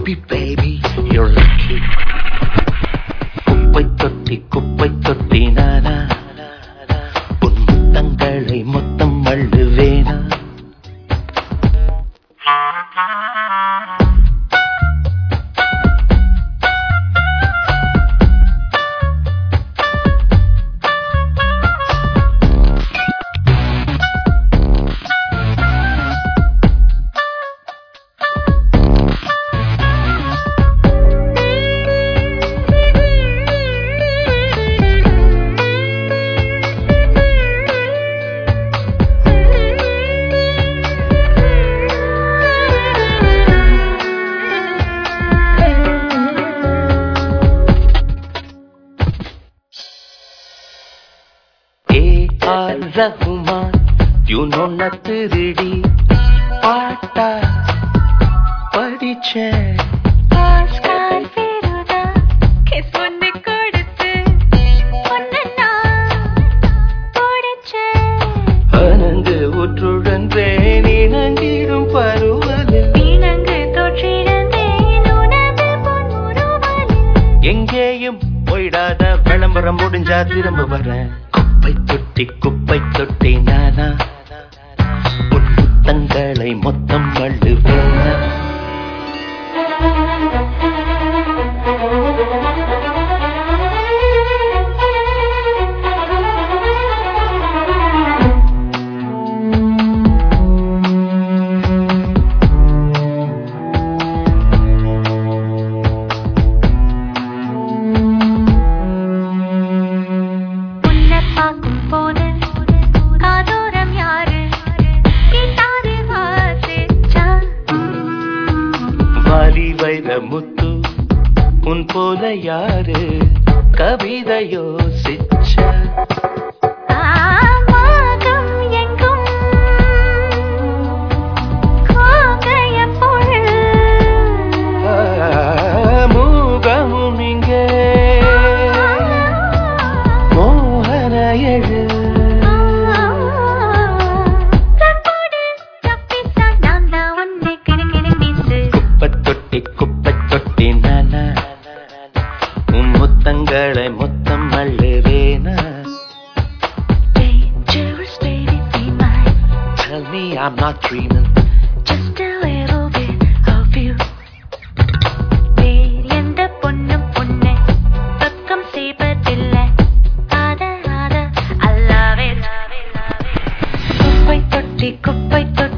baby, baby, you're lucky. குப்பை தொட்டி குப்பை தொட்டி நானா உன் முத்தங்களை மொத்தம் அள்ளுவேனா ஏ ஆர் ரஹ்மான் யூனொன்ன திருடி பாட்டா படிச்சேன் ஆஸ்கார் ஃபெருதா கிஸ் ஒன்னு கொடுத்து ஒன்னு நான் பிடிச்சேன் அனங்கு உற்றுடன் இணங்கிடும் பருவலில் இணங்கு தொற்றிருந்தேன் உனது பொன்முறுவலில் எங்கேயும் போயிடாத விளம்பரம் முடிஞ்சா திரும்ப வரேன் குப்பை தொட்டி குப்பை தொட்டி நானா உன் முத்தங்களை மொத்தம் அள்ளுவேனா உன்னை பார்க்கும் போது காதோரம் யாரு கிட்டாரு வாசிச்சா வாலி வைர முத்து உன் போல யாரு கவிதை யோசிச்ச ஆமாகம் எங்கும் கோகைய பொருள் மூகமும் இங்கே மோகன எழு தப்போடு தப்பித்தா நான் தான் உன்னை கிடுகிடு வீசு குப்பை தொட்டி குப்பை தொட்டி நானா உன் முத்தங்களை மொத்தம் அள்ளுவேனா Dangerous baby be mine Tell me I'm not dreaming Just a little bit of you வேறு எந்த பொண்ணும் பொண்ணை பக்கம் செய்வதில்லை அத அத I love it குப்பை தொட்டி குப்பை தொட்டி